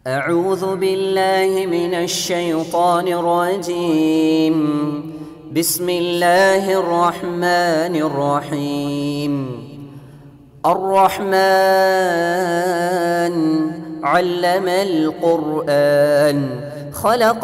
أعوذ بالله من الشيطان الرجيم بسم الله الرحمن الرحيم الرحمن علم القرآن خلق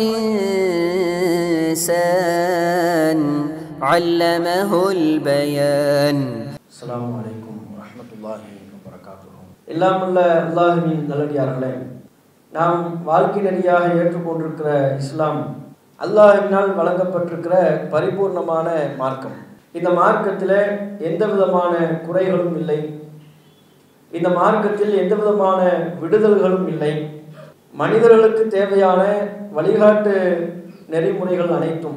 الإنسان علمه البيان அஸ்ஸலாமு அலைக்கும் வரஹ்மத்துல்லாஹி வபரகாத்துஹு எல்லாம் உள்ள அல்லாஹுவின் நல்லடியார்களே நாம் வாழ்க்கை நெறியாக ஏற்றுக்கொண்டிருக்கிற இஸ்லாம் அல்லாஹ்வினால் வழங்கப்பட்டிருக்கிற பரிபூர்ணமான மார்க்கம் இந்த மார்க்கத்தில் எந்த விதமான குறைகளும் இல்லை இந்த மார்க்கத்தில் எந்த விதமான விடுதல்களும் இல்லை மனிதர்களுக்கு தேவையான வழிகாட்டு நெறிமுறைகள் அனைத்தும்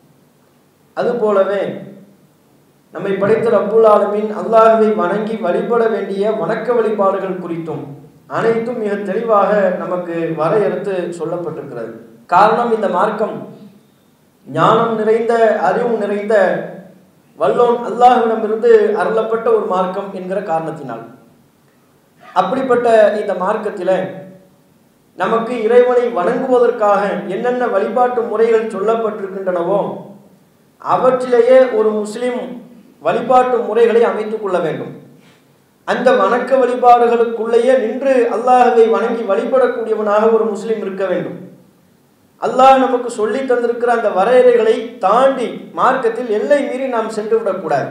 அதுபோலவே நம்மை படைத்த ரப்புல் ஆலமீன் அல்லாஹ்வை வணங்கி வழிபட வேண்டிய வணக்க வழிபாடுகள் குறித்தும் அனைத்தும் மிக தெளிவாக நமக்கு வரையறுத்து சொல்லப்பட்டிருக்கிறது காரணம் இந்த மார்க்கம் ஞானம் நிறைந்த அறிவு நிறைந்த வல்லோன் அல்லாஹ்விடமிருந்து அருளப்பட்ட ஒரு மார்க்கம் என்கிற காரணத்தினால் அப்படிப்பட்ட இந்த மார்க்கத்தில் நமக்கு இறைவனை வணங்குவதற்காக என்னென்ன வழிபாட்டு முறைகள் சொல்லப்பட்டிருக்கின்றனவோ அவற்றிலேயே ஒரு முஸ்லிம் வழிபாட்டு முறைகளை அமைத்துக் கொள்ள வேண்டும் அந்த வணக்க வழிபாடுகளுக்குள்ளேயே நின்று அல்லாஹவை வணங்கி வழிபடக்கூடியவனாக ஒரு முஸ்லிம் இருக்க வேண்டும் அல்லாஹ் நமக்கு சொல்லி தந்திருக்கிற அந்த வரையறைகளை தாண்டி மார்க்கத்தில் எல்லை மீறி நாம் சென்று விடக்கூடாது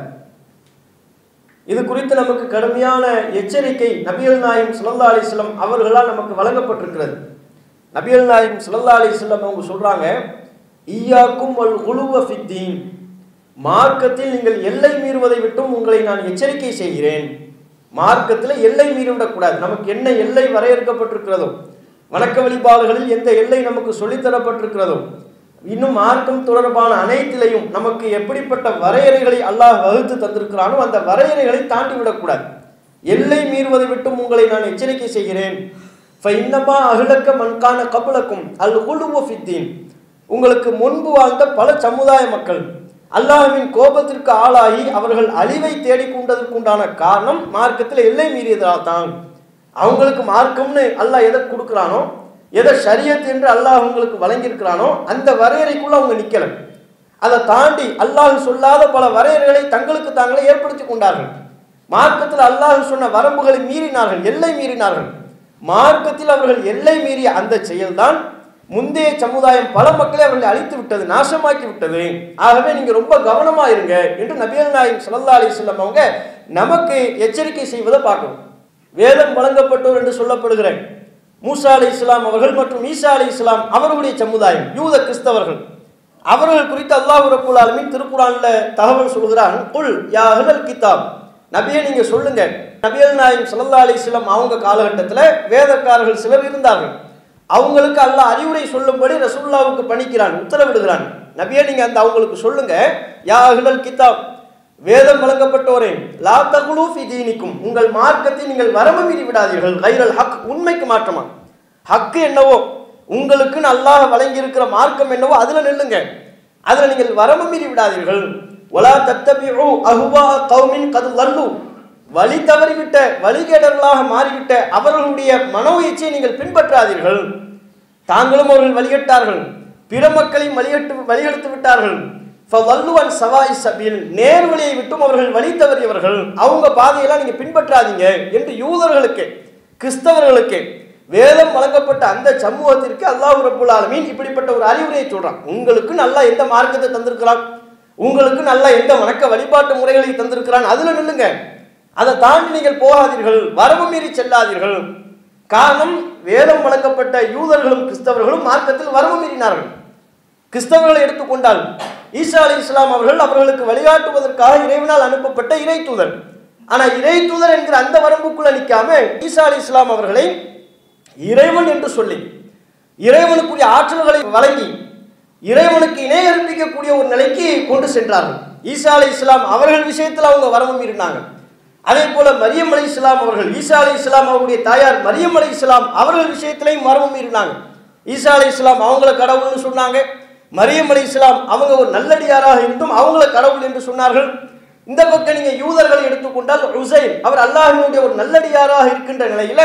இது குறித்து நமக்கு கடுமையான எச்சரிக்கை நபியல் நாயம் சுல்லா அலிஸ்லம் அவர்களால் நமக்கு வழங்கப்பட்டிருக்கிறது நபியல் நாயம் சுல்லா அலிஸ்லம் அவங்க சொல்றாங்க ஈயாக்கும் வல் குழுவ ஃபித்தீன் மார்க்கத்தில் நீங்கள் எல்லை மீறுவதை விட்டும் உங்களை நான் எச்சரிக்கை செய்கிறேன் மார்க்கத்தில் எல்லை மீறிவிடக்கூடாது நமக்கு என்ன எல்லை வரையறுக்கப்பட்டிருக்கிறதோ வணக்க வழிபாடுகளில் எந்த எல்லை நமக்கு சொல்லித்தரப்பட்டிருக்கிறதோ இன்னும் மார்க்கம் தொடர்பான அனைத்திலையும் நமக்கு எப்படிப்பட்ட வரையறைகளை அல்லாஹ் வகுத்து தந்திருக்கிறானோ அந்த வரையறைகளை தாண்டி விடக்கூடாது எல்லை மீறுவதை விட்டும் உங்களை நான் எச்சரிக்கை செய்கிறேன் இன்னமா அகிலக்க மண்கான கபலக்கும் அல் குழுவ ஃபித்தீன் உங்களுக்கு முன்பு வாழ்ந்த பல சமுதாய மக்கள் அல்லாஹ்வின் கோபத்திற்கு ஆளாகி அவர்கள் அழிவை தேடிக்கொண்டதற்குண்டான காரணம் மார்க்கத்தில் எல்லை மீறியதால் தான் அவங்களுக்கு மார்க்கம்னு அல்லாஹ் எதை கொடுக்குறானோ எதை ஷரியத் என்று அல்லாஹ் உங்களுக்கு வழங்கியிருக்கிறானோ அந்த வரையறைக்குள்ள அவங்க நிற்கல அதை தாண்டி அல்லாஹ் சொல்லாத பல வரையறைகளை தங்களுக்கு தாங்களே ஏற்படுத்தி கொண்டார்கள் மார்க்கத்தில் அல்லாஹ் சொன்ன வரம்புகளை மீறினார்கள் எல்லை மீறினார்கள் மார்க்கத்தில் அவர்கள் எல்லை மீறிய அந்த செயல்தான் முந்தைய சமுதாயம் பல மக்களை அவர்களை அழித்து விட்டது நாசமாக்கி விட்டது ஆகவே நீங்க ரொம்ப கவனமா இருங்க என்று நபியல் நாயம் சல்லா அலிஸ்லாம் அவங்க நமக்கு எச்சரிக்கை செய்வதை பார்க்கணும் வேதம் வழங்கப்பட்டோர் என்று சொல்லப்படுகிற மூசா அலி இஸ்லாம் அவர்கள் மற்றும் ஈசா அலி இஸ்லாம் அவர்களுடைய சமுதாயம் யூத கிறிஸ்தவர்கள் அவர்கள் குறித்து அல்லாஹ் ரபுல் ஆலமின் திருக்குறான்ல தகவல் சொல்கிறான் குல் யா அஹ்லல் கிதாப் நபியை நீங்க சொல்லுங்க நபியல் நாயம் சல்லா அலி இஸ்லாம் அவங்க காலகட்டத்தில் வேதக்காரர்கள் சிலர் இருந்தார்கள் அவங்களுக்கு அல்லாஹ் அறிவுரை சொல்லும்படி ரசூல்லாவுக்கு பணிக்கிறான் உத்தரவிடுகிறான் நபியே நீங்க அந்த அவங்களுக்கு சொல்லுங்க யா அஹ்லல் கிதாப் வேதம் வழங்கப்பட்டோரே லா தகுலூ ஃபி தீனிக்கும் உங்கள் மார்க்கத்தை நீங்கள் வரம்பு மீறி விடாதீர்கள் கைரல் ஹக் உண்மைக்கு மாற்றமா ஹக்கு என்னவோ உங்களுக்கு அல்லாஹ் வழங்கி இருக்கிற மார்க்கம் என்னவோ அதுல நில்லுங்க அதுல நீங்கள் வரம்பு மீறி விடாதீர்கள் ஒலா தத்தபிஉ அஹ்வா கௌமின் கது லல்லு வழி தவறிவிட்ட வழிகேடர்களாக மாறிவிட்ட அவர்களுடைய மனோ இச்சையை நீங்கள் பின்பற்றாதீர்கள் தாங்களும் அவர்கள் வழிகட்டார்கள் பிற மக்களையும் வழிகட்டு வழிகெடுத்து விட்டார்கள் வல்லுவன் சவாய் சபீல் நேர்வழியை விட்டும் அவர்கள் வழி தவறியவர்கள் அவங்க பாதையெல்லாம் நீங்க பின்பற்றாதீங்க என்று யூதர்களுக்கு கிறிஸ்தவர்களுக்கு வேதம் வழங்கப்பட்ட அந்த சமூகத்திற்கு அல்லாஹ் ரபுல் ஆலமீன் இப்படிப்பட்ட ஒரு அறிவுரையை சொல்றான் உங்களுக்கு நல்லா எந்த மார்க்கத்தை தந்திருக்கிறான் உங்களுக்கு நல்லா எந்த வணக்க வழிபாட்டு முறைகளை தந்திருக்கிறான் அதுல நில்லுங்க அதை தாண்டி நீங்கள் போகாதீர்கள் வரம்பு மீறி செல்லாதீர்கள் காரணம் வேதம் வழங்கப்பட்ட யூதர்களும் கிறிஸ்தவர்களும் மார்க்கத்தில் வரம்பு மீறினார்கள் கிறிஸ்தவர்களை எடுத்துக்கொண்டால் ஈசா அலி இஸ்லாம் அவர்கள் அவர்களுக்கு வழிகாட்டுவதற்காக இறைவனால் அனுப்பப்பட்ட இறை தூதர் ஆனா இறை தூதர் என்கிற அந்த வரம்புக்குள்ள நிற்காம ஈசா அலி இஸ்லாம் அவர்களை இறைவன் என்று சொல்லி இறைவனுக்குரிய ஆற்றல்களை வழங்கி இறைவனுக்கு இணை கற்பிக்கக்கூடிய ஒரு நிலைக்கு கொண்டு சென்றார்கள் ஈசா அலி இஸ்லாம் அவர்கள் விஷயத்தில் அவங்க வரம்பு மீறினாங்க அதே போல மரியம் அலி இஸ்லாம் அவர்கள் ஈசா அலி இஸ்லாம் அவருடைய தாயார் மரியம் அலி இஸ்லாம் அவர்கள் விஷயத்திலையும் வரம்பு மீறினாங்க ஈசா அலி இஸ்லாம் அவங்கள கடவுள்னு சொன்னாங்க மரியம் அலி இஸ்லாம் அவங்க ஒரு நல்லடியாராக இருந்தும் அவங்கள கடவுள் என்று சொன்னார்கள் இந்த பக்கம் நீங்க யூதர்களை எடுத்துக்கொண்டால் உசைன் அவர் அல்லாஹினுடைய ஒரு நல்லடியாராக இருக்கின்ற நிலையில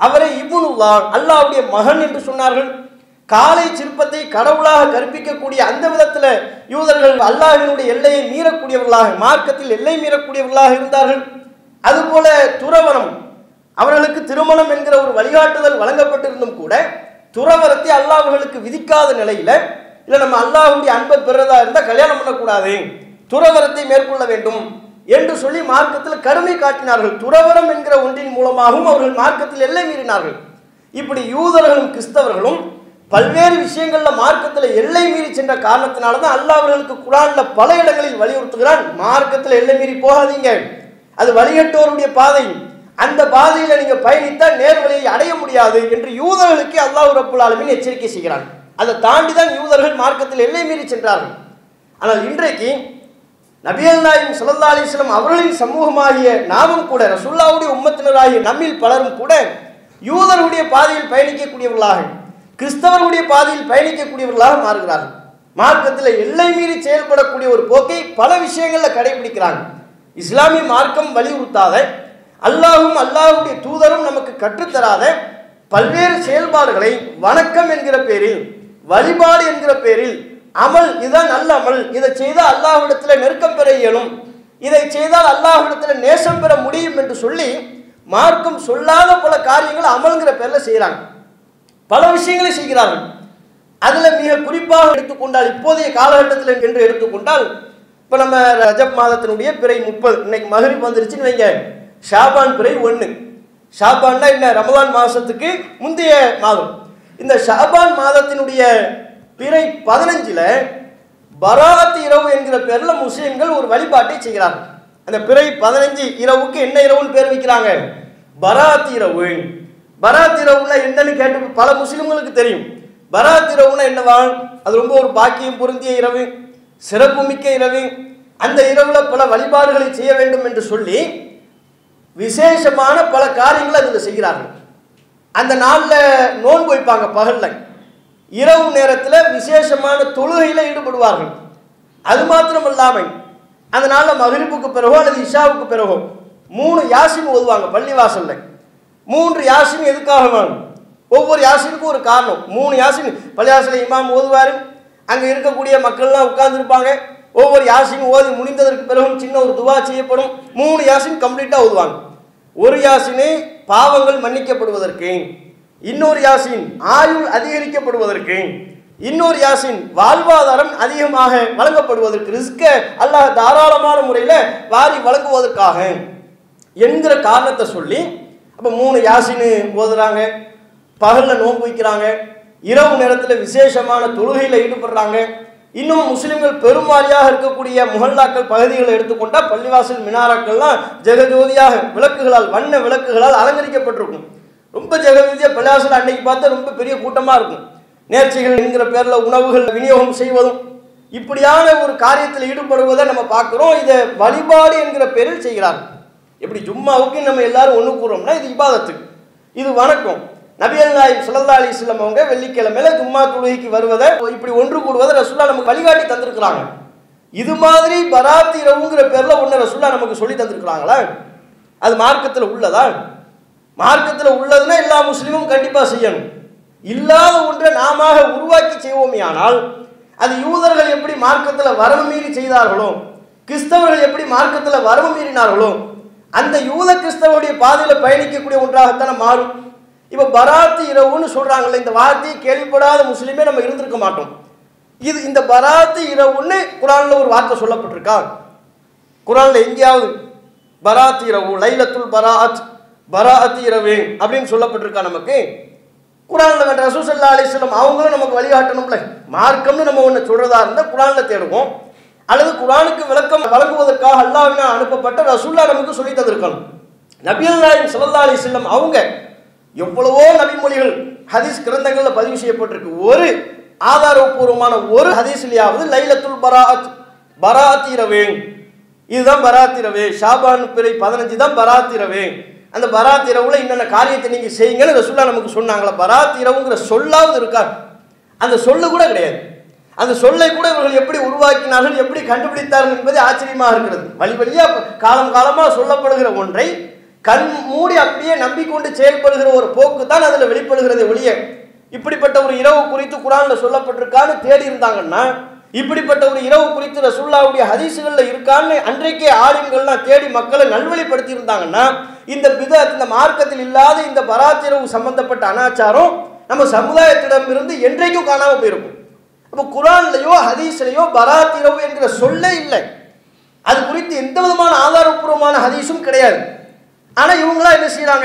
அவரை இப்னுல்லா அல்லாஹ்வுடைய மகன் என்று சொன்னார்கள் காலை சிற்பத்தை கடவுளாக கற்பிக்கக்கூடிய அந்த விதத்தில் யூதர்கள் அல்லாஹினுடைய எல்லையை மீறக்கூடியவர்களாக மார்க்கத்தில் எல்லை மீறக்கூடியவர்களாக இருந்தார்கள் அதுபோல துறவரம் அவர்களுக்கு திருமணம் என்கிற ஒரு வழிகாட்டுதல் வழங்கப்பட்டிருந்தும் கூட துறவரத்தை அல்லாஹ் அவர்களுக்கு விதிக்காத நிலையில இல்ல நம்ம அல்லாஹ்வுடைய அன்பை பெறதா இருந்தால் கல்யாணம் பண்ணக்கூடாது துறவரத்தை மேற்கொள்ள வேண்டும் என்று சொல்லி மார்க்கத்தில் கடுமை காட்டினார்கள் துறவரம் என்கிற ஒன்றின் மூலமாகவும் அவர்கள் மார்க்கத்தில் எல்லை மீறினார்கள் இப்படி யூதர்களும் கிறிஸ்தவர்களும் பல்வேறு விஷயங்கள்ல மார்க்கத்தில் எல்லை மீறி சென்ற காரணத்தினால தான் அல்லாஹ் அவர்களுக்கு குரான்ல பல இடங்களில் வலியுறுத்துகிறான் மார்க்கத்தில் எல்லை மீறி போகாதீங்க அது வழிகட்டோருடைய பாதை அந்த பாதையில நீங்க பயணித்தால் நேர் வழியை அடைய முடியாது என்று யூதர்களுக்கு அல்லாஹ் ரப்புல் ஆலமீன் எச்சரிக்கை செய்கிறான் அதை தாண்டி தான் யூதர்கள் மார்க்கத்தில் எல்லை மீறி சென்றார்கள் ஆனால் இன்றைக்கு நபியல் நாயும் சல்லா அலிஸ்லாம் அவர்களின் சமூகமாகிய நாமும் கூட ரசுல்லாவுடைய உம்மத்தினராகிய நம்மில் பலரும் கூட யூதர்களுடைய பாதையில் பயணிக்கக்கூடியவர்களாக கிறிஸ்தவர்களுடைய பாதையில் பயணிக்கக்கூடியவர்களாக மாறுகிறார்கள் மார்க்கத்தில் எல்லை மீறி செயல்படக்கூடிய ஒரு போக்கை பல விஷயங்களில் கடைபிடிக்கிறாங்க இஸ்லாமிய மார்க்கம் வலியுறுத்தாத அல்லாஹும் அல்லாஹுடைய தூதரும் நமக்கு கற்றுத்தராத பல்வேறு செயல்பாடுகளை வணக்கம் என்கிற பேரில் வழிபாடு என்கிற பேரில் அமல் இதுதான் நல்ல அமல் இதை செய்தால் அல்லாஹ்விடத்தில் நெருக்கம் பெற இயலும் இதை செய்தால் அல்லாஹ்விடத்தில் நேசம் பெற முடியும் என்று சொல்லி மார்க்கம் சொல்லாத பல காரியங்களை அமல்ங்கிற பேரில் செய்கிறாங்க பல விஷயங்களை செய்கிறார்கள் அதில் மிக குறிப்பாக எடுத்துக்கொண்டால் இப்போதைய காலகட்டத்தில் என்று எடுத்துக்கொண்டால் இப்போ நம்ம ரஜப் மாதத்தினுடைய பிறை முப்பது இன்னைக்கு மகரிப் வந்துருச்சுன்னு வைங்க ஷாபான் பிறை ஒன்று ஷாபான்னா என்ன ரமலான் மாதத்துக்கு முந்தைய மாதம் இந்த ஷாபான் மாதத்தினுடைய பிறை பதினஞ்சில் பராத் இரவு என்கிற பேரில் முஸ்லீம்கள் ஒரு வழிபாட்டை செய்கிறார்கள் அந்த பிறை பதினஞ்சு இரவுக்கு என்ன இரவுன்னு பேர் வைக்கிறாங்க பராத் இரவு பராத் இரவுனா என்னன்னு கேட்டு பல முஸ்லிம்களுக்கு தெரியும் பராத் இரவுனா என்னவா அது ரொம்ப ஒரு பாக்கியம் பொருந்திய இரவு சிறப்புமிக்க இரவு அந்த இரவுல பல வழிபாடுகளை செய்ய வேண்டும் என்று சொல்லி விசேஷமான பல காரியங்களை அதில் செய்கிறார்கள் அந்த நாளில் நோன்பு வைப்பாங்க பகலில் இரவு நேரத்தில் விசேஷமான தொழுகையில் ஈடுபடுவார்கள் அது மாத்திரம் இல்லாமல் அந்த நாளில் மகிழ்வுக்கு பிறகோ அல்லது இஷாவுக்கு பிறகோ மூணு யாசின் ஓதுவாங்க பள்ளிவாசல்ல மூன்று யாசின் எதுக்காக வேணும் ஒவ்வொரு யாசினுக்கும் ஒரு காரணம் மூணு யாசின் பள்ளிவாசல இமாம் ஓதுவார் அங்கே இருக்கக்கூடிய மக்கள்லாம் உட்கார்ந்துருப்பாங்க ஒவ்வொரு யாசின் ஓதி முடிந்ததற்கு பிறகும் சின்ன ஒரு துவா செய்யப்படும் மூணு யாசின் கம்ப்ளீட்டாக ஓதுவாங்க ஒரு யாசினை பாவங்கள் மன்னிக்கப்படுவதற்கு இன்னொரு யாசின் ஆயுள் அதிகரிக்கப்படுவதற்கு இன்னொரு யாசின் வாழ்வாதாரம் அதிகமாக வழங்கப்படுவதற்கு ரிஸ்க அல்லாஹ் தாராளமான முறையில் வாரி வழங்குவதற்காக என்கிற காரணத்தை சொல்லி அப்போ மூணு யாசின்னு ஓதுறாங்க பகலில் நோன்பு வைக்கிறாங்க இரவு நேரத்தில் விசேஷமான தொழுகையில் ஈடுபடுறாங்க இன்னும் முஸ்லிம்கள் பெருமாறியாக இருக்கக்கூடிய முகல்லாக்கள் பகுதிகளை எடுத்துக்கொண்டால் பள்ளிவாசல் மினாராக்கள்லாம் ஜெகஜோதியாக விளக்குகளால் வண்ண விளக்குகளால் அலங்கரிக்கப்பட்டிருக்கும் ரொம்ப ஜெகஜோதியாக பள்ளிவாசல் அன்னைக்கு பார்த்தா ரொம்ப பெரிய கூட்டமாக இருக்கும் நேர்ச்சிகள் என்கிற பேரில் உணவுகள் விநியோகம் செய்வதும் இப்படியான ஒரு காரியத்தில் ஈடுபடுவதை நம்ம பார்க்குறோம் இதை வழிபாடு என்கிற பேரில் செய்கிறார்கள் எப்படி ஜும்மாவுக்கு நம்ம எல்லாரும் ஒன்று கூறோம்னா இது இபாதத்துக்கு இது வணக்கம் நபியல் நாயம் சுல்லா அலிஸ்லம் அவங்க வெள்ளிக்கிழமையில ஜும்மா தொழுகைக்கு வருவதை இப்படி ஒன்று கூடுவதை ரசுல்லா நமக்கு வழிகாட்டி தந்திருக்கிறாங்க இது மாதிரி பராத் இரவுங்கிற பேர்ல ஒன்று ரசுல்லா நமக்கு சொல்லி தந்திருக்கிறாங்களா அது மார்க்கத்தில் உள்ளதா மார்க்கத்தில் உள்ளதுன்னா எல்லா முஸ்லீமும் கண்டிப்பாக செய்யணும் இல்லாத ஒன்றை நாம உருவாக்கி செய்வோமே ஆனால் அது யூதர்கள் எப்படி மார்க்கத்தில் வரவு மீறி செய்தார்களோ கிறிஸ்தவர்கள் எப்படி மார்க்கத்தில் வரவு மீறினார்களோ அந்த யூத கிறிஸ்தவருடைய பாதையில் பயணிக்கக்கூடிய ஒன்றாகத்தானே மாறும் இப்போ பராத்து இரவுன்னு சொல்கிறாங்கல்ல இந்த வார்த்தையை கேள்விப்படாத முஸ்லீமே நம்ம இருந்திருக்க மாட்டோம் இது இந்த பராத்து இரவுன்னு குரானில் ஒரு வார்த்தை சொல்லப்பட்டிருக்கா குரானில் எங்கேயாவது பராத் இரவு லைலத்துல் பராத் பராத் இரவு அப்படின்னு சொல்லப்பட்டிருக்கா நமக்கு குரானில் வேண்ட ரசூசல்லா அலிஸ்லம் அவங்களும் நமக்கு வழிகாட்டணும்ல மார்க்கம்னு நம்ம ஒன்று சொல்கிறதா இருந்தால் குரானில் தேடுவோம் அல்லது குரானுக்கு விளக்கம் வழங்குவதற்காக அல்லாவினால் அனுப்பப்பட்ட ரசூல்லா நமக்கு சொல்லி தந்திருக்கணும் நபியல் நாயம் சல்லா அலிஸ்லம் அவங்க எவ்வளவோ நபிமொழிகள் ஹதீஸ் கிரந்தங்களில் பதிவு செய்யப்பட்டிருக்கு ஒரு ஆதாரபூர்வமான ஒரு ஹதீஸ்லையாவது லைலத்துல் பராத் பராத் இரவே இதுதான் பராத் இரவே ஷாபான் பிறை பதினஞ்சு தான் பராத் இரவே அந்த பராத் இரவுல என்னென்ன காரியத்தை நீங்க செய்யுங்கன்னு ரசூல்லா நமக்கு சொன்னாங்களா பராத் இரவுங்கிற சொல்லாவது இருக்கா அந்த சொல்லு கூட கிடையாது அந்த சொல்லை கூட இவர்கள் எப்படி உருவாக்கினார்கள் எப்படி கண்டுபிடித்தார்கள் என்பது ஆச்சரியமாக இருக்கிறது வழி வழியா காலம் காலமாக சொல்லப்படுகிற ஒன்றை கண் மூடி அப்படியே நம்பிக்கொண்டு செயல்படுகிற ஒரு போக்கு தான் அதில் வெளிப்படுகிறது ஒழிய இப்படிப்பட்ட ஒரு இரவு குறித்து குரான்ல சொல்லப்பட்டிருக்கான்னு தேடி இருந்தாங்கன்னா இப்படிப்பட்ட ஒரு இரவு குறித்து ரசுல்லாவுடைய ஹதீசுகள்ல இருக்கான்னு அன்றைக்கே ஆலிம்கள்லாம் தேடி மக்களை நல்வழிப்படுத்தி இருந்தாங்கன்னா இந்த பித இந்த மார்க்கத்தில் இல்லாத இந்த பராத்திரவு சம்பந்தப்பட்ட அனாச்சாரம் நம்ம சமுதாயத்திடம் இருந்து என்றைக்கும் காணாம போயிருக்கும் அப்போ குரான்லயோ ஹதீஸ்லயோ பராத்திரவு என்கிற சொல்லே இல்லை அது குறித்து எந்த விதமான ஆதாரப்பூர்வமான ஹதீஸும் கிடையாது ஆனா இவங்களாம் என்ன செய்றாங்க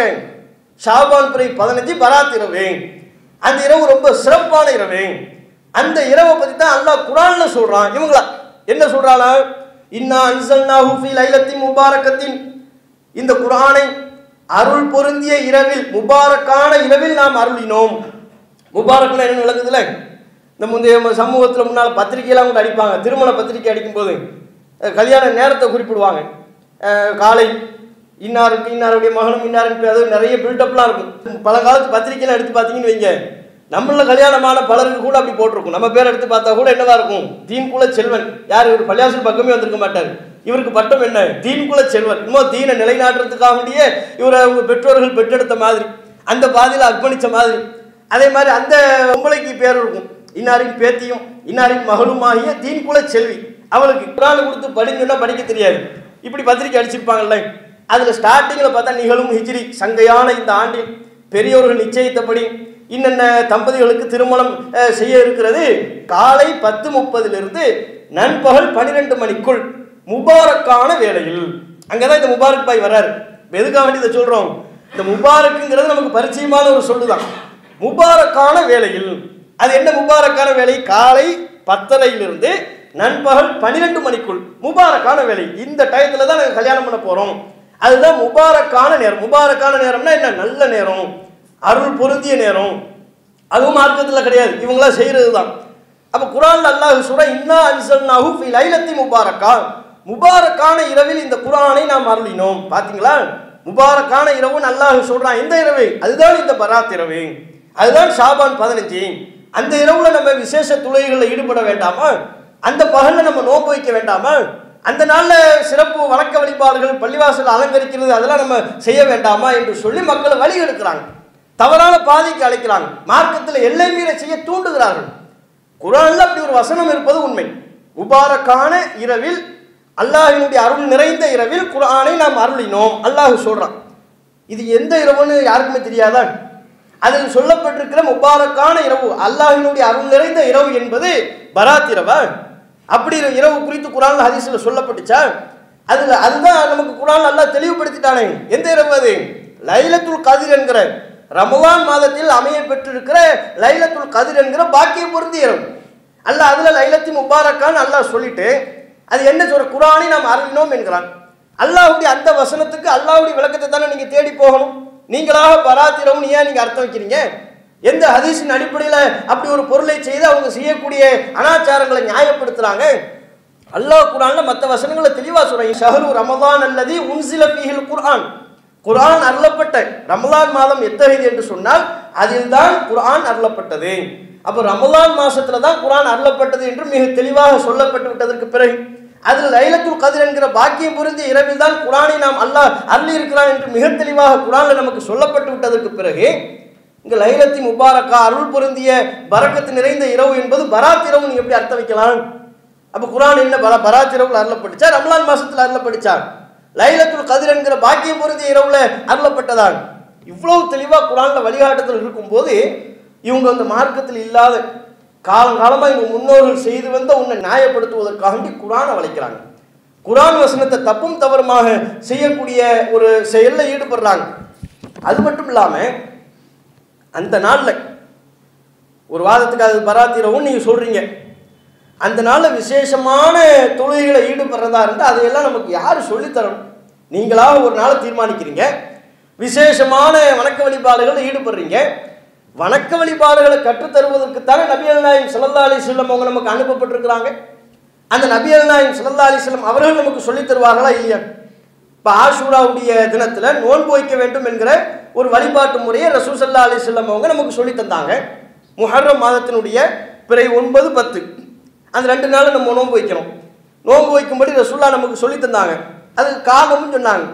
ஷாபான் பிறை பதினஞ்சு பராத் இரவு அந்த இரவு ரொம்ப சிறப்பான இரவு அந்த இரவை பத்தி தான் அல்லாஹ் குரான்ல சொல்றான் இவங்களா என்ன சொல்றாளா இன்னா அன்சல்னாஹு ஃபீ லைலத்தின் முபாரக்கத்தின் இந்த குரானை அருள் பொருந்திய இரவில் முபாரக்கான இரவில் நாம் அருளினோம் முபாரக்னா என்ன விளங்குதுல இந்த முந்தைய சமூகத்தில் முன்னால் பத்திரிக்கையெல்லாம் கூட அடிப்பாங்க திருமண பத்திரிக்கை அடிக்கும்போது அஹ், கல்யாண நேரத்தை குறிப்பிடுவாங்க அஹ், காலை இன்னாருக்கு இன்னாருடைய மகனும் இன்னாருக்கு பேர் அது நிறைய பில்டப்லாம் இருக்கும் பல காலத்து பத்திரிக்கையெல்லாம் எடுத்து பார்த்தீங்கன்னு வைங்க நம்மள கல்யாணமான பலருக்கு கூட அப்படி போட்டிருக்கும் நம்ம பேர் எடுத்து பார்த்தா கூட என்னவா இருக்கும் தீன் குல செல்வன் யார் இவர் பள்ளியாசல் பக்கமே வந்திருக்க மாட்டார் இவருக்கு பட்டம் என்ன தீன் குல செல்வன் இன்னும் தீனை நிலைநாட்டுறதுக்காக வேண்டியே இவரை அவங்க பெற்றோர்கள் பெற்றெடுத்த மாதிரி அந்த பாதையில் அர்ப்பணிச்ச மாதிரி அதே மாதிரி அந்த பொம்பளைக்கு பேர் இருக்கும் இன்னாரின் பேத்தியும் இன்னாரின் மகளுமாகிய தீன் குல செல்வி அவளுக்கு குரான் கொடுத்து படிங்கன்னா படிக்க தெரியாது இப்படி பத்திரிக்கை அடிச்சிருப்பாங்கல்ல அதுல ஸ்டார்டிங்ல பார்த்தா நிகழும் ஹிஜ்ரி சங்கையான இந்த ஆண்டில் பெரியோர்கள் நிச்சயித்தபடி இன்னென்ன தம்பதிகளுக்கு திருமணம் அஹ், செய்ய இருக்கிறது காலை பத்து முப்பதிலிருந்து நண்பகல் பன்னிரெண்டு மணிக்குள் முபாரக்கான வேளையில் அங்கதான் இந்த முபாரக் பாய் வர்றாரு எதுக்காக வேண்டி இதை சொல்றோம் இந்த முபாரக்குங்கிறது நமக்கு பரிச்சயமான ஒரு சொல்லுதான் முபாரக்கான வேளையில் அது என்ன முபாரக்கான வேலை காலை பத்தரையிலிருந்து நண்பகல் பன்னிரெண்டு மணிக்குள் முபாரக்கான வேலை இந்த டயத்துல தான் நாங்கள் கல்யாணம் பண்ண போறோம் அதுதான் முபாரக்கான நேரம் முபாரக்கான நேரம்னா என்ன நல்ல நேரம் அருள் பொருந்திய நேரம் அதுவும் மார்க்கத்தில் கிடையாது இவங்களா செய்யறது தான் அப்போ குரான் அல்லாஹ் சொல்ற இன்னா அன்சல்னாஹு ஃபி லைலத்தி முபாரக்கா முபாரக்கான இரவில் இந்த குரானை நாம் அருளினோம் பாத்தீங்களா முபாரக்கான இரவுன்னு அல்லாஹ் சொல்றான் எந்த இரவு அதுதான் இந்த பராத் இரவு அதுதான் ஷாபான் பதினஞ்சு அந்த இரவுல நம்ம விசேஷ துளைகளில் ஈடுபட வேண்டாமா அந்த பகல்ல நம்ம நோன்பு வைக்க வேண்டாமா அந்த நாள்ல சிறப்பு வணக்க வழிபாடுகள் பள்ளிவாசல் அலங்கரிக்கிறது அதெல்லாம் நம்ம செய்ய வேண்டாமா என்று சொல்லி மக்களை வழி எடுக்கிறாங்க தவறான பாதைக்கு அழைக்கிறாங்க மார்க்கத்தில் எல்லை மீற செய்ய தூண்டுகிறார்கள் குரான்ல அப்படி ஒரு வசனம் இருப்பது உண்மை முபாரக்கான இரவில் அல்லாஹினுடைய அருள் நிறைந்த இரவில் குர்ஆனை நாம் அருளினோம் அல்லாஹ் சொல்றான் இது எந்த இரவுன்னு யாருக்குமே தெரியாதா அதில் சொல்லப்பட்டிருக்கிற முபாரக்கான இரவு அல்லாஹினுடைய அருள் நிறைந்த இரவு என்பது பராத் இரவா அப்படி ஒரு இரவு குறித்து குரான் ஹதீஸ்ல சொல்லப்பட்டுச்சா அதுல அதுதான் நமக்கு குரான் அல்லாஹ் தெளிவுபடுத்திட்டானே எந்த இரவு அது லைலத்துல் கதிர் என்கிற ரமலான் மாதத்தில் அமைய பெற்றிருக்கிற லைலத்துல் கதிர் என்கிற பாக்கியம் பொருந்திய இரவு அல்லாஹ் அதுல லைலத்தி முபாரக்கான்னு அல்லாஹ் சொல்லிட்டு அது என்ன சொல்ற குரானை நாம் அருளினோம் என்கிறான் அல்லாஹ்வுடைய அந்த வசனத்துக்கு அல்லாஹ்வுடைய விளக்கத்தை தானே நீங்க தேடி போகணும் நீங்களாக பராத்திரம்னு ஏன் நீங்க அர்த்தம் வைக்கிறீங்க எந்த ஹதீஸின் அடிப்படையில் அப்படி ஒரு பொருளை செய்து அவங்க செய்யக்கூடிய அனாச்சாரங்களை நியாயப்படுத்துறாங்க அல்லாஹ் குரான்ல மற்ற வசனங்களை தெளிவா சொல்றாங்க ஷஹரு ரமதான் அல்லது உன்சில ஃபீஹில் குர்ஆன் குர்ஆன் அருளப்பட்ட ரமலான் மாதம் எத்தகையது என்று சொன்னால் அதில் தான் குர்ஆன் அருளப்பட்டது அப்போ ரமலான் மாசத்துல தான் குர்ஆன் அருளப்பட்டது என்று மிக தெளிவாக சொல்லப்பட்டு விட்டதற்கு பிறகு அதில் லைலத்துல் கதிர் என்கிற பாக்கியம் புரிந்த இரவில் தான் குரானை நாம் அல்லாஹ் அருளி இருக்கிறான் என்று மிக தெளிவாக குரான்ல நமக்கு சொல்லப்பட்டு விட்டதற்கு பிறகு இங்க லைலத்தி முபாரக்கா அருள் பொருந்திய பரக்கத்து நிறைந்த இரவு என்பது பராத் இரவு நீங்க எப்படி அர்த்தம் வைக்கலாம் அப்ப குரான் என்ன பல பராத் இரவுல அருளப்பட்டுச்சா ரமலான் மாசத்துல அருளப்பட்டுச்சா லைலத்துல் கதிர் என்கிற பாக்கியம் பொருந்திய இரவுல அருளப்பட்டதா இவ்வளவு தெளிவா குரான்ல வழிகாட்டுதல் இருக்கும்போது இவங்க அந்த மார்க்கத்தில் இல்லாத காலங்காலமாக இவங்க முன்னோர்கள் செய்து வந்த உன்னை நியாயப்படுத்துவதற்காக குரானை வளைக்கிறாங்க குரான் வசனத்தை தப்பும் தவறுமாக செய்யக்கூடிய ஒரு செயலில் ஈடுபடுறாங்க அது மட்டும் இல்லாமல் அந்த நாளில் ஒரு வாதத்துக்கு அது பராத்திரவும் நீங்கள் சொல்கிறீங்க அந்த நாளில் விசேஷமான தொழுகைகளை ஈடுபடுறதா இருந்தால் அதையெல்லாம் நமக்கு யார் சொல்லித்தரணும் நீங்களாக ஒரு நாளை தீர்மானிக்கிறீங்க விசேஷமான வணக்க வழிபாடுகளில் ஈடுபடுறீங்க வணக்க வழிபாடுகளை கற்றுத்தருவதற்குத்தானே நபியல் நாயம் சல்லா அலி சொல்லம் அவங்க நமக்கு அனுப்பப்பட்டிருக்கிறாங்க அந்த நபியல் நாயம் சல்லா அலி சொல்லம் அவர்கள் நமக்கு சொல்லித் தருவார்களா இல்லையா இப்போ ஆஷூராவுடைய தினத்தில் நோன்பு வைக்க வேண்டும் என்கிற ஒரு வழிபாட்டு முறையை ரசூசல்லா அலி சொல்லம் அவங்க நமக்கு சொல்லி தந்தாங்க முஹர்ரம் மாதத்தினுடைய பிறை ஒன்பது பத்து அந்த ரெண்டு நாள் நம்ம நோன்பு வைக்கணும் நோன்பு வைக்கும்படி ரசூல்லா நமக்கு சொல்லி தந்தாங்க அதுக்கு காரணமும் சொன்னாங்க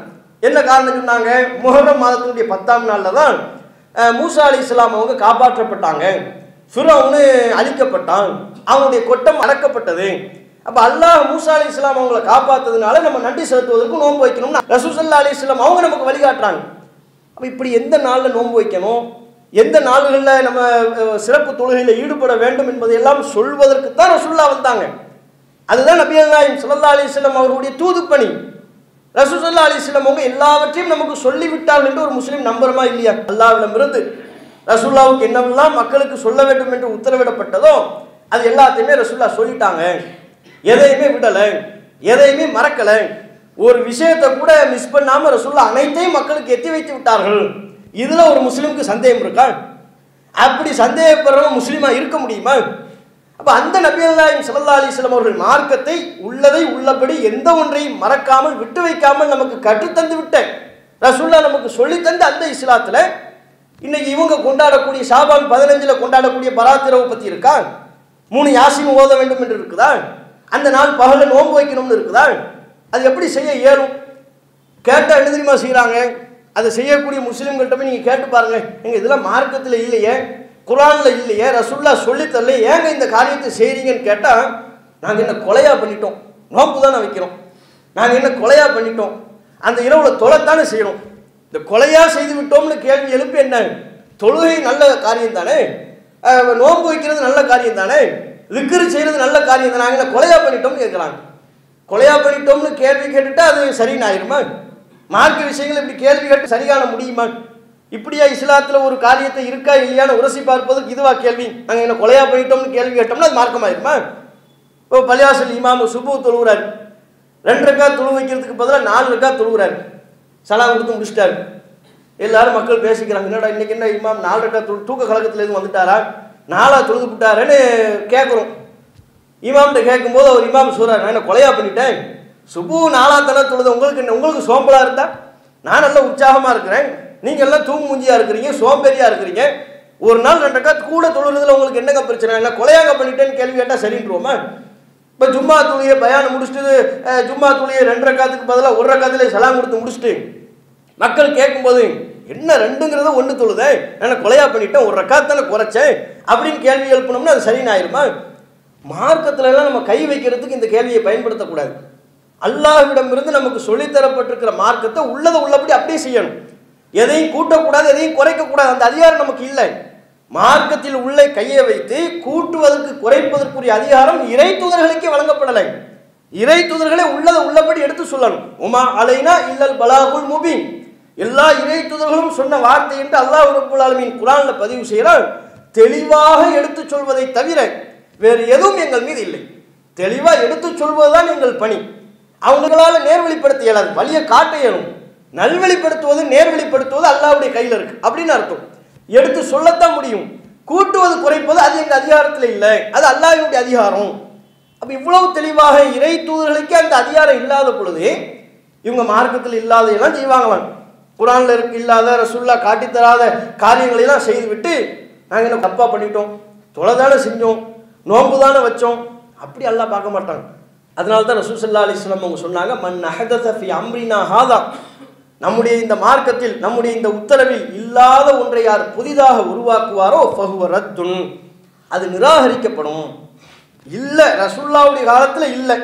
என்ன காரணம் சொன்னாங்க முஹர்ரம் மாதத்தினுடைய பத்தாம் நாளில் தான் அஹ், மூசா அலி இஸ்லாம் அவங்க காப்பாற்றப்பட்டாங்க ஃபிரௌனு அழிக்கப்பட்டான் அவனுடைய கொட்டம் அடக்கப்பட்டது அப்போ அல்லாஹ் மூசா அலி இஸ்லாம் அவங்கள காப்பாத்ததுனால நம்ம நன்றி செலுத்துவதற்கு நோன்பு வைக்கணும்னு ரசூசல்லா அலி இஸ்லாம் அவங்க நமக்கு வழிகாட்டுறாங்க அப்போ இப்படி எந்த நாளில் நோன்பு வைக்கணும் எந்த நாள்களில் நம்ம அஹ், சிறப்பு தொழுகையில் ஈடுபட வேண்டும் என்பதையெல்லாம் சொல்வதற்கு தான் ரசூல்லா வந்தாங்க அதுதான் நபிகள் நாயம் ஸல்லல்லாஹு அலைஹி வஸல்லம் அவர்களுடைய தூதுப்பணி ரசூலுல்லாஹி அலைஹி வஸல்லம் அவங்க எல்லாவற்றையும் நமக்கு சொல்லிவிட்டார்கள் என்று ஒரு முஸ்லீம் நம்புறமா இல்லையா அல்லாஹ்விடமிருந்து ரசூல்லாவுக்கு என்னவெல்லாம் மக்களுக்கு சொல்ல வேண்டும் என்று உத்தரவிடப்பட்டதோ அது எல்லாத்தையுமே ரசூல்லா சொல்லிட்டாங்க எதையுமே விடலை எதையுமே மறக்கலை ஒரு விஷயத்தை கூட மிஸ் பண்ணாம ரசூல்லா அனைத்தையும் மக்களுக்கு எத்தி வைத்து விட்டார்கள் இதுல ஒரு முஸ்லீமுக்கு சந்தேகம் இருக்கா அப்படி சந்தேகப்படுறவன் முஸ்லீமா இருக்க முடியுமா அப்ப அந்த நபியல்லாஹிம் ஸல்லல்லாஹு அலைஹி வஸல்லம் அவர்கள் மார்க்கத்தை உள்ளதை உள்ளபடி எந்த ஒன்றையும் மறக்காமல் விட்டு வைக்காமல் நமக்கு கற்றுத்தந்து விட்ட ரசூல்லா நமக்கு சொல்லித்தந்த அந்த இஸ்லாத்துல இன்னைக்கு இவங்க கொண்டாடக்கூடிய ஷாபான் பதினஞ்சுல கொண்டாடக்கூடிய பராத்திரவை பத்தி இருக்கா மூணு யாசின் ஓத வேண்டும் என்று இருக்குதா அந்த நாள் பகல்ல நோன்பு வைக்கணும்னு இருக்குதா அது எப்படி செய்ய இயலும் கேட்டால் என்ன தெரியுமா செய்கிறாங்க அதை செய்யக்கூடிய முஸ்லீம்கள்ட்ட போய் நீங்கள் கேட்டு பாருங்க எங்க இதெல்லாம் மார்க்கத்தில் இல்லையே குரானில் இல்லையே ரசுல்லா சொல்லித்தரல ஏங்க இந்த காரியத்தை செய்கிறீங்கன்னு கேட்டால் நாங்கள் என்ன கொலையா பண்ணிட்டோம் நோம்பு தானே வைக்கிறோம் நாங்கள் என்ன கொலையா பண்ணிட்டோம் அந்த இரவுல தொலைத்தானே செய்யணும் இந்த கொலையா செய்து விட்டோம்னு கேள்வி எழுப்பி என்ன தொழுகை நல்ல காரியம் தானே அஹ், நோன்பு வைக்கிறது நல்ல காரியம் தானே விக்கிரி செய்கிறது நல்ல காரியம் தானே நாங்கள் என்ன கொலையா பண்ணிட்டோம்னு கேட்குறாங்க கொலையா பண்ணிட்டோம்னு கேள்வி கேட்டுட்டா அது சரின்னு ஆயிருமா மார்க்க விஷயங்கள் இப்படி கேள்வி கேட்டு சரி காண முடியுமா இப்படியா இஸ்லாத்துல ஒரு காரியத்தை இருக்கா இல்லையான்னு உரசி பார்ப்பதுக்கு இதுவா கேள்வி நாங்கள் என்ன கொலையா பண்ணிட்டோம்னு கேள்வி கேட்டோம்னா அது மார்க்கமாயிருமா இப்போ பள்ளிவாசல் இமாம் சுபு தொழுகிறார் ரெண்டு ரக்கா தொழு வைக்கிறதுக்கு பதிலாக நாலு ரக்கா தொழுகிறார் சலாம் கொடுத்து முடிச்சிட்டாரு எல்லாரும் மக்கள் பேசிக்கிறாங்க என்னடா இன்னைக்கு என்ன இமாம் நாலு ரக்கா தொழு தூக்க கழகத்துல எதுவும் வந்துட்டாரா நாலா தொழுது விட்டாருன்னு கேட்குறோம் இமாம்கிட்ட கேட்கும்போது அவர் இமாம் சொல்றாரு நான் என்ன கொலையா பண்ணிட்டேன் சுபு நாலா தானே தொழுது உங்களுக்கு என்ன உங்களுக்கு சோம்பலா இருந்தா நான் நல்ல உற்சாகமா இருக்கிறேன் நீங்க எல்லாம் தூங்கு மூஞ்சியா இருக்கிறீங்க சோம்பேறியா இருக்கிறீங்க ஒரு நாள் ரெண்டு ரக்கா கூட தொழுறதுல உங்களுக்கு என்னங்க பிரச்சனை என்ன கொலையாங்க பண்ணிட்டேன்னு கேள்வி கேட்டா சரின்றுவோமா இப்போ ஜும்மா துளியை பயானம் முடிச்சுட்டு அஹ், ஜும்மா துளியை ரெண்டு ரக்காத்துக்கு பதிலாக ஒரு ரக்காத்துல சலாம் கொடுத்து முடிச்சுட்டு மக்கள் கேட்கும்போது என்ன ரெண்டுங்கிறத ஒன்று தொழுதே நான் கொலையா பண்ணிட்டேன் ஒரு ரக்காத்தானே குறைச்சேன் அப்படின்னு கேள்வி எழுப்பணும்னா அது சரின்னு ஆயிருமா மார்க்கத்துல எல்லாம் நம்ம கை வைக்கிறதுக்கு இந்த கேள்வியை பயன்படுத்தக்கூடாது அல்லாஹ்விடமிருந்து நமக்கு சொல்லித்தரப்பட்டிருக்கிற மார்க்கத்தை உள்ளதை உள்ளபடி அப்படியே செய்யணும் எதையும் கூட்டக்கூடாது எதையும் குறைக்கக்கூடாது அந்த அதிகாரம் நமக்கு இல்லை மார்க்கத்தில் உள்ளே கையை வைத்து கூட்டுவதற்கு குறைப்பதற்குரிய அதிகாரம் இறை தூதர்களுக்கே வழங்கப்படலை இறை தூதர்களே உள்ளதை உள்ளபடி எடுத்து சொல்லணும் உமா அலைனா இல்லல் பலாகுல் முபீன் எல்லா இறை தூதர்களும் சொன்ன வார்த்தை என்று அல்லாஹ் ரப்புல் ஆலமீன் குரான்ல பதிவு செய்கிறார் தெளிவாக எடுத்து சொல்வதை தவிர வேறு எதுவும் எங்கள் மீது இல்லை தெளிவாக எடுத்து சொல்வதுதான் எங்கள் பணி அவங்களால நேர்வழிப்படுத்த இயலாது வழியை காட்ட இயலும் நல்வழிப்படுத்துவது நேர்வழிப்படுத்துவது அல்லாஹ்வுடைய கையில் இருக்கு அப்படின்னு அர்த்தம் எடுத்து சொல்லத்தான் முடியும் கூட்டுவது குறைப்பது அது எங்க அதிகாரத்தில் இல்லை அது அல்லாஹ்வினுடைய அதிகாரம் அப்ப இவ்வளவு தெளிவாக இறை தூதர்களுக்கே அந்த அதிகாரம் இல்லாத பொழுது இவங்க மார்க்கத்தில் இல்லாதையெல்லாம் செய்வாங்களாம் குரான்ல இருக்கு இல்லாத ரசுல்லா காட்டித் தராத காரியங்களை எல்லாம் செய்துவிட்டு நாங்கள் என்ன தப்பா பண்ணிட்டோம் தொலை தானே செஞ்சோம் நோன்பு தானே வச்சோம் அப்படி எல்லாம் பார்க்க மாட்டாங்க அதனால தான் ரசூல் சல்லா அலிஸ்லாம் அவங்க சொன்னாங்க மன் அஹதத ஃபி அம்ரினா ஹாதா நம்முடைய இந்த மார்க்கத்தில் நம்முடைய இந்த உத்தரவில் இல்லாத ஒன்றை யார் புதிதாக உருவாக்குவாரோ ஃபஹுவ ரத்துன் அது நிராகரிக்கப்படும் இல்லை ரசுல்லாவுடைய காலத்தில் இல்லை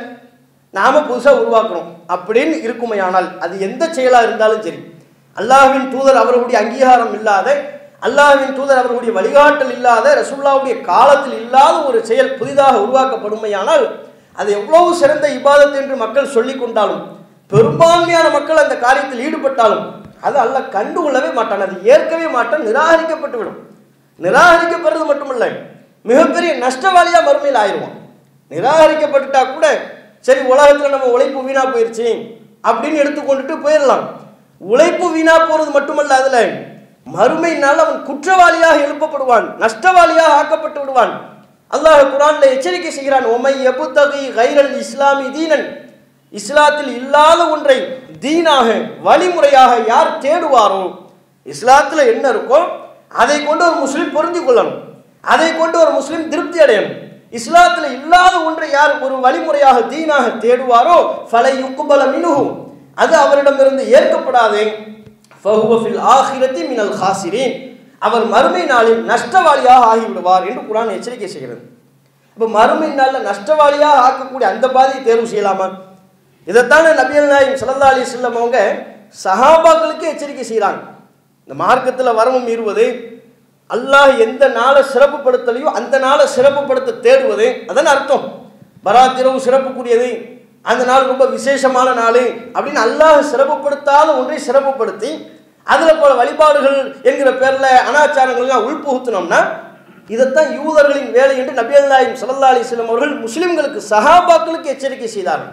நாம புதுசாக உருவாக்குறோம் அப்படின்னு இருக்குமையானால் அது எந்த செயலாக இருந்தாலும் சரி அல்லாஹ்வின் தூதர் அவர்களுடைய அங்கீகாரம் இல்லாத அல்லாஹ்வின் தூதர் அவர்களுடைய வழிகாட்டல் இல்லாத ரசுல்லாவுடைய காலத்தில் இல்லாத ஒரு செயல் புதிதாக உருவாக்கப்படுமையானால் அது எவ்வளவு சிறந்த இபாதத் என்று மக்கள் சொல்லிக் கொண்டாலும் பெரும்பான்மையான மக்கள் அந்த காரியத்தில் ஈடுபட்டாலும் அது அல்லாஹ் கண்டுகொள்ளவே மாட்டான் அது ஏற்கவே மாட்டான் நிராகரிக்கப்பட்டு விடும் நிராகரிக்கப்படுறது மட்டுமல்ல மிகப்பெரிய நஷ்டவாளியா மறுமையில் ஆயிடுவான் நிராகரிக்கப்பட்டுட்டா கூட சரி உலகத்துல நம்ம உழைப்பு வீணா போயிருச்சு அப்படின்னு எடுத்துக்கொண்டுட்டு போயிடலாம் உழைப்பு வீணா போறது மட்டுமல்ல அதுல மறுமை நாள் அவன் குற்றவாளியாக எழுப்பப்படுவான் நஷ்டவாளியாக ஆக்கப்பட்டு விடுவான் அல்லாஹ் குரான்ல எச்சரிக்கை செய்கிறான் ஒமை எபுத்தகி கைரல் இஸ்லாமி தீனன் இஸ்லாத்தில் இல்லாத ஒன்றை தீனாக வழிமுறையாக யார் தேடுவாரோ இஸ்லாத்துல என்ன இருக்கோ அதை கொண்டு ஒரு முஸ்லீம் பொருந்தி கொள்ளணும் அதை கொண்டு ஒரு முஸ்லீம் திருப்தி அடையணும் இஸ்லாத்துல இல்லாத ஒன்றை யார் ஒரு வழிமுறையாக தீனாக தேடுவாரோ ஃபலை யுக்குபல மினுகும் அது அவரிடமிருந்து ஏற்கப்படாது ஃபஹுவ ஃபில் ஆஹிரத்தி மினல் ஹாசிரீன் அவர் மறுமை நாளில் நஷ்டவாளியாக ஆகிவிடுவார் என்று குரான் எச்சரிக்கை செய்கிறது இப்போ மறுமை நாளில் நஷ்டவாளியாக ஆக்கக்கூடிய அந்த பாதையை தேர்வு செய்யலாமா இதைத்தானே நபியல் நாயம் சல்லா அலி செல்லம் அவங்க சஹாபாக்களுக்கு எச்சரிக்கை செய்கிறாங்க இந்த மார்க்கத்தில் வரவும் மீறுவது அல்லாஹ் எந்த நாளை சிறப்புப்படுத்தலையோ அந்த நாளை சிறப்புப்படுத்த தேடுவது அதான் அர்த்தம் பராத் இரவு சிறப்புக்குரியது அந்த நாள் ரொம்ப விசேஷமான நாள் அப்படின்னு அல்லாஹ் சிறப்புப்படுத்தாத ஒன்றை சிறப்புப்படுத்தி அதில் பல வழிபாடுகள் என்கிற பேரில் அனாச்சாரங்கள்லாம் உள்புகுத்தினோம்னா இதைத்தான் யூதர்களின் வேலை என்று நபியல் நாயம் சல்லா அலிஸ்லாம் அவர்கள் முஸ்லிம்களுக்கு சஹாபாக்களுக்கு எச்சரிக்கை செய்தார்கள்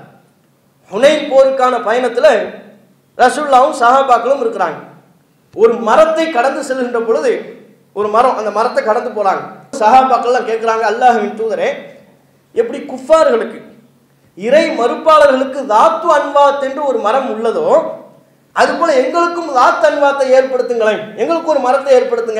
ஹுனைன் போருக்கான பயணத்தில் ரசூல்லாவும் சஹாபாக்களும் இருக்கிறாங்க ஒரு மரத்தை கடந்து செல்கின்ற பொழுது ஒரு மரம் அந்த மரத்தை கடந்து போகிறாங்க சஹாபாக்கள்லாம் கேட்குறாங்க அல்லாஹ்வின் தூதரே எப்படி குஃபார்களுக்கு இறை மறுப்பாளர்களுக்கு தாத்து அன்வாத் என்று ஒரு மரம் உள்ளதோ அதுபோல எங்களுக்கும் தாத்து அன்வாத்தை ஏற்படுத்துங்களேன் எங்களுக்கு ஒரு மரத்தை ஏற்படுத்துங்க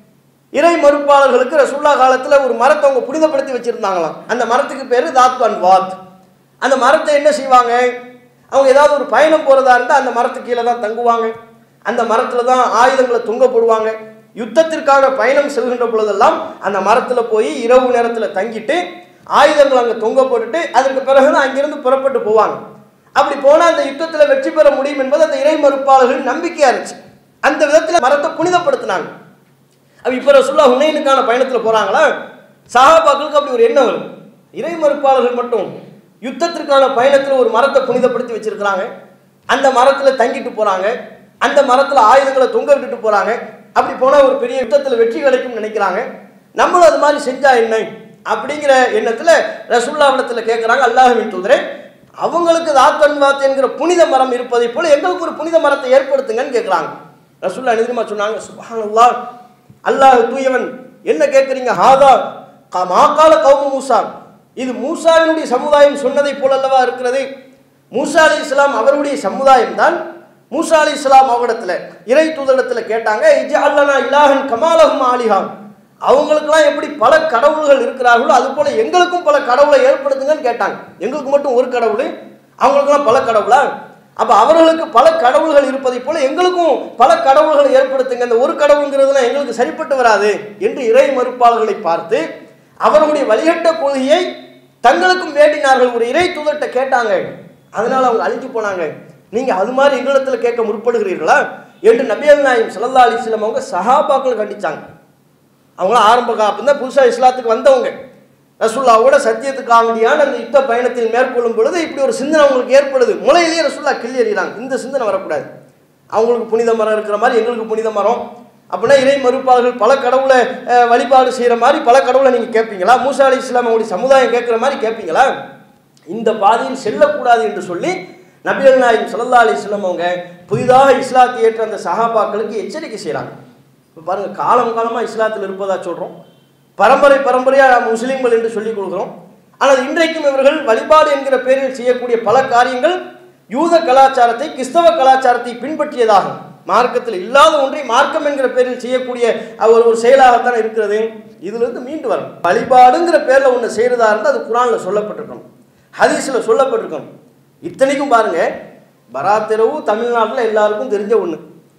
இறை மறுப்பாளர்களுக்கு ரசுல்லா காலத்தில் ஒரு மரத்தை அவங்க புனிதப்படுத்தி வச்சுருந்தாங்களாம் அந்த மரத்துக்கு பேர் தாத்து அன்வாத் அந்த மரத்தை என்ன செய்வாங்க அவங்க ஏதாவது ஒரு பயணம் போகிறதா இருந்தால் அந்த மரத்துக்கு கீழே தான் தங்குவாங்க அந்த மரத்தில் தான் ஆயுதங்களை தொங்க போடுவாங்க யுத்தத்திற்காக பயணம் செல்கின்ற பொழுதெல்லாம் அந்த மரத்தில் போய் இரவு நேரத்தில் தங்கிட்டு ஆயுதங்கள் அங்கே தொங்க போட்டுட்டு அதற்கு பிறகு தான் அங்கிருந்து புறப்பட்டு போவாங்க அப்படி போனால் அந்த யுத்தத்தில் வெற்றி பெற முடியும் என்பது அந்த இறை மறுப்பாளர்களின் நம்பிக்கையாக இருந்துச்சு அந்த விதத்தில் மரத்தை புனிதப்படுத்தினாங்க அப்போ இப்போ ரசுல்லா ஹுனைனுக்கான பயணத்தில் போகிறாங்களா சஹாபாக்களுக்கு அப்படி ஒரு எண்ணம் வரும் இறை மறுப்பாளர்கள் மட்டும் யுத்தத்திற்கான பயணத்தில் ஒரு மரத்தை புனிதப்படுத்தி வச்சிருக்கிறாங்க அந்த மரத்தில் தங்கிட்டு போகிறாங்க அந்த மரத்தில் ஆயுதங்களை தொங்க விட்டுட்டு போகிறாங்க அப்படி போனால் ஒரு பெரிய யுத்தத்தில் வெற்றி கிடைக்கும்னு நினைக்கிறாங்க நம்மளும் அது மாதிரி செஞ்சா என்ன அப்படிங்கிற எண்ணத்தில் ரசுல்லாவிடத்தில் கேட்குறாங்க அல்லாஹுவின் தூதரே அவங்களுக்கு தாத்தன் வாத் என்கிற புனித மரம் இருப்பதை போல எங்களுக்கு ஒரு புனித மரத்தை ஏற்படுத்துங்கன்னு கேட்குறாங்க ரசுல்லா நிதிமா சொன்னாங்க சுபானல்லா அல்லாஹ் தூயவன் என்ன கேட்குறீங்க ஹாதா கா- மாக்கால கௌம மூசா இது மூசாவினுடைய சமுதாயம் சொன்னதைப் போல அல்லவா இருக்கிறது மூசா அலி இஸ்லாம் அவருடைய சமுதாயம் தான் மூசா அலி இஸ்லாம் அவரிடத்துல இறை தூதரிடத்தில் கேட்டாங்க இஜா அல்லனா இலாஹன் கமாலஹும் ஆலிஹான் அவங்களுக்கெல்லாம் எப்படி பல கடவுள்கள் இருக்கிறார்களோ அது போல எங்களுக்கும் பல கடவுளை ஏற்படுத்துங்கன்னு கேட்டாங்க எங்களுக்கு மட்டும் ஒரு கடவுள் அவங்களுக்கெல்லாம் பல கடவுளா அப்ப அவர்களுக்கு பல கடவுள்கள் இருப்பதைப் போல எங்களுக்கும் பல கடவுள்களை ஏற்படுத்துங்க இந்த ஒரு கடவுள்ங்கிறதுலாம் எங்களுக்கு சரிப்பட்டு வராது என்று இறை மறுப்பாளர்களை பார்த்து அவர்களுடைய வழிகட்ட கொள்கையை தங்களுக்கும் வேண்டினார்கள் ஒரு இறை தூதர்கிட்ட கேட்டாங்க அதனால அவங்க அழிஞ்சு போனாங்க நீங்க அது மாதிரி எங்களிடத்துல கேட்க முற்படுகிறீர்களா என்று நபியல் நாயம் ஸல்லல்லாஹு அலைஹி வஸல்லம் அவங்க சஹாபாக்கள் கண்டிச்சாங்க அவங்களாம் ஆரம்ப காலம் தான் புதுசாக இஸ்லாத்துக்கு வந்தவங்க ரசுல்லாவோட சத்தியத்துக்காக வேண்டியான அந்த யுத்த பயணத்தில் மேற்கொள்ளும் பொழுது இப்படி ஒரு சிந்தனை அவங்களுக்கு ஏற்படுது முளையிலேயே ரசுல்லா கிள்ளி எறிகிறாங்க இந்த சிந்தனை வரக்கூடாது அவங்களுக்கு புனித மரம் இருக்கிற மாதிரி எங்களுக்கு புனித மரம் அப்படின்னா இறை மறுப்பாளர்கள் பல கடவுளை அஹ், வழிபாடு செய்கிற மாதிரி பல கடவுளை நீங்கள் கேட்பீங்களா மூசா அலி இஸ்லாம் அவங்களுடைய சமுதாயம் கேட்குற மாதிரி கேட்பீங்களா இந்த பாதையில் செல்லக்கூடாது என்று சொல்லி நபிகள் நாயகம் ஸல்லல்லாஹு அலைஹி வஸல்லம் அவங்க புதிதாக இஸ்லாத்தை ஏற்ற அந்த சஹாபாக்களுக்கு எச்சரிக்கை செய்கிறாங்க இப்போ பாருங்கள் காலம் காலமாக இஸ்லாத்தில் இருப்பதா சொல்கிறோம் பரம்பரை பரம்பரையாக முஸ்லீம்கள் என்று சொல்லிக் கொடுக்குறோம் ஆனால் இன்றைக்கும் இவர்கள் வழிபாடு என்கிற பெயரில் செய்யக்கூடிய பல காரியங்கள் யூத கலாச்சாரத்தை கிறிஸ்தவ கலாச்சாரத்தை பின்பற்றியதாகும் மார்க்கத்தில் இல்லாத ஒன்றை மார்க்கம் என்கிற பேரில் செய்யக்கூடிய ஒரு ஒரு செயலாகத்தான் இருக்கிறது இதிலிருந்து மீண்டு வரும் வழிபாடுங்கிற பேரில் ஒன்று செய்கிறதா இருந்தால் அது குரானில் சொல்லப்பட்டிருக்கணும் ஹதீஸில் சொல்லப்பட்டிருக்கணும் இத்தனைக்கும் பாருங்க பராத்திரவு தமிழ்நாட்டில் எல்லாருக்கும் தெரிஞ்ச ஒன்று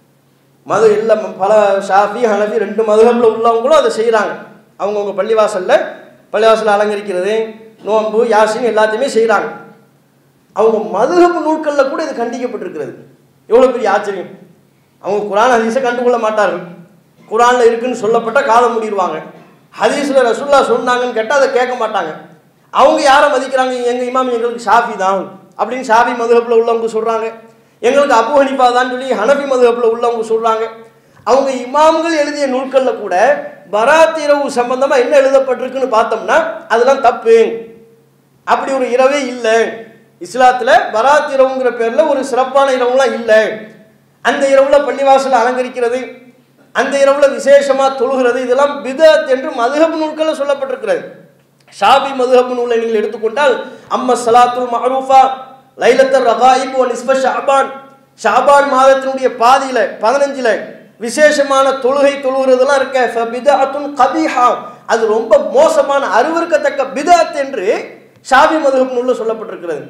மது இல்லை பல ஷாஃபி ஹனஃபி ரெண்டு மதுகபில் உள்ளவங்களும் அதை செய்கிறாங்க அவங்கவுங்க பள்ளிவாசலில் பள்ளிவாசலை அலங்கரிக்கிறது நோன்பு யாசின் எல்லாத்தையுமே செய்கிறாங்க அவங்க மதுகப்பு நூல்களில் கூட இது கண்டிக்கப்பட்டிருக்கிறது எவ்வளோ பெரிய ஆச்சரியம் அவங்க குரான் ஹதீஸை கண்டுகொள்ள மாட்டார்கள் குரானில் இருக்குன்னு சொல்லப்பட்ட காலம் முடிடுவாங்க ஹதீஸில் ரசுல்லா சொன்னாங்கன்னு கேட்டால் அதை கேட்க மாட்டாங்க அவங்க யாரை மதிக்கிறாங்க எங்கள் இமாம் எங்களுக்கு ஷாஃபி தான் அப்படின்னு ஷாஃபி மதுகப்பில் உள்ளவங்க சொல்கிறாங்க எங்களுக்கு அபு ஹனிஃபா தான் சொல்லி ஹனஃபி மதுகப்பில் உள்ளவங்க சொல்கிறாங்க அவங்க இமாம்கள் எழுதிய நூல்களில் கூட பராத் இரவு சம்பந்தமாக என்ன எழுதப்பட்டிருக்குன்னு பார்த்தோம்னா அதெல்லாம் தப்பு அப்படி ஒரு இரவே இல்லை இஸ்லாத்தில் பராத் இரவுங்கிற பேரில் ஒரு சிறப்பான இரவுலாம் இல்லை அந்த இரவுல பள்ளிவாசலை அலங்கரிக்கிறது அந்த இரவுல விசேஷமாக தொழுகிறது இதெல்லாம் பிதத் என்று மதுஹப் நூல்களில் சொல்லப்பட்டிருக்கிறது ஷாபி மதுஹப் நூலை நீங்கள் எடுத்துக்கொண்டால் அம்ம சலாத்துல் மஹரூஃபா லைலத்தர் ரகாயிப் ஒன் இஸ்ப ஷாபான் ஷாபான் மாதத்தினுடைய பாதியில் பதினஞ்சில் விசேஷமான தொழுகை தொழுகிறதெல்லாம் இருக்க ஃபபிதஅத்துன் கபீஹா அது ரொம்ப மோசமான அருவருக்கத்தக்க பிதஅத் என்று ஷாபி மதுஹப் நூலில் சொல்லப்பட்டிருக்கிறது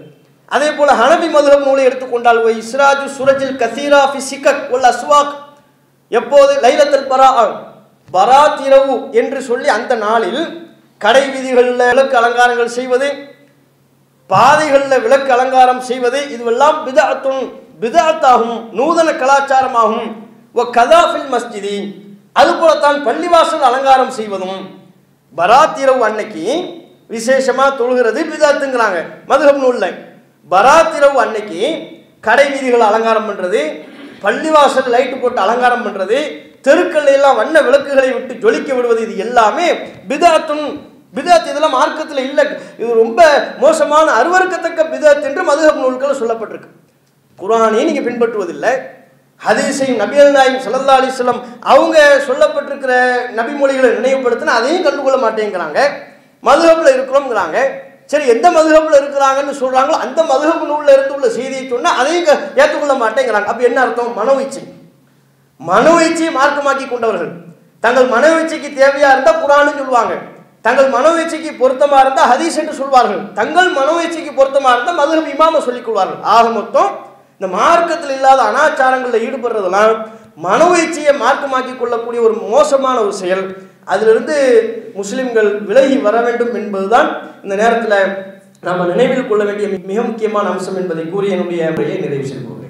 அதே போல ஹனபி மதுரம் நூலை எடுத்துக்கொண்டால் ஒய் இஸ்ராஜு சுரஜில் கசீரா ஃபி சிக்கக் உல் அஸ்வாக் எப்போது லைலத்தல் பரா பராத் இரவு என்று சொல்லி அந்த நாளில் கடை வீதிகளில் விளக்கு அலங்காரங்கள் செய்வது பாதைகளில் விளக்கு அலங்காரம் செய்வது இதுவெல்லாம் பிதாத்தும் பிதாத்தாகும் நூதன கலாச்சாரமாகும் ஒ கதாஃபில் மஸ்ஜிதி அதுபோலத்தான் பள்ளிவாசல் அலங்காரம் செய்வதும் பராத் இரவு அன்னைக்கு விசேஷமாக தொழுகிறது பிதாத்துங்கிறாங்க மதுகம் நூலில் பராத் இரவு அன்னைக்கு கடை வீதிகள் அலங்காரம் பண்ணுறது பள்ளிவாசல் லைட்டு போட்டு அலங்காரம் பண்ணுறது தெருக்கள் எல்லாம் வண்ண விளக்குகளை விட்டு ஜொலிக்க விடுவது இது எல்லாமே பிதாத்தும் பிதாத் இதெல்லாம் மார்க்கத்தில் இல்லை இது ரொம்ப மோசமான அருவருக்கத்தக்க பிதாத் என்று மதுகப் நூல்கள் சொல்லப்பட்டிருக்கு குரானையும் நீங்கள் பின்பற்றுவதில்லை ஹதீஸை நபியல் நாயம் சல்லல்லா அலிஸ்லம் அவங்க சொல்லப்பட்டிருக்கிற நபிமொழிகளை நினைவுபடுத்தினா அதையும் கண்டுகொள்ள மாட்டேங்கிறாங்க மதுகப்பில் இருக்கிறோங்கிறாங்க சரி எந்த மதுகப்பில் இருக்கிறாங்கன்னு சொல்கிறாங்களோ அந்த மதுகப் நூலில் இருந்து உள்ள செய்தியை சொன்னால் அதையும் க- ஏற்றுக்கொள்ள மாட்டேங்கிறாங்க அப்போ என்ன அர்த்தம் மனோ இச்சை மனோ இச்சையை மார்க்கமாக்கி கொண்டவர்கள் தங்கள் மனோ இச்சைக்கு தேவையா இருந்தால் குரான்னு சொல்லுவாங்க தங்கள் மனோ இச்சைக்கு பொருத்தமா இருந்தால் ஹதீஸ் என்று சொல்வார்கள் தங்கள் மனோ இச்சைக்கு பொருத்தமா இருந்தால் மதுரம் இமாம சொல்லிக் கொள்வார்கள் ஆக மொத்தம் இந்த மார்க்கத்தில் இல்லாத அனாச்சாரங்களில் ஈடுபடுறதெல்லாம் மனோ இச்சையை மார்க்கமாக்கி கொள்ளக்கூடிய ஒரு மோசமான ஒரு செயல் அதிலிருந்து முஸ்லிம்கள் விலகி வர வேண்டும் என்பதுதான் இந்த நேரத்தில் நாம் நினைவில் கொள்ள வேண்டிய மிக முக்கியமான அம்சம் என்பதை கூறி என்னுடைய உரையை நிறைவு செய்து கொள்கிறேன்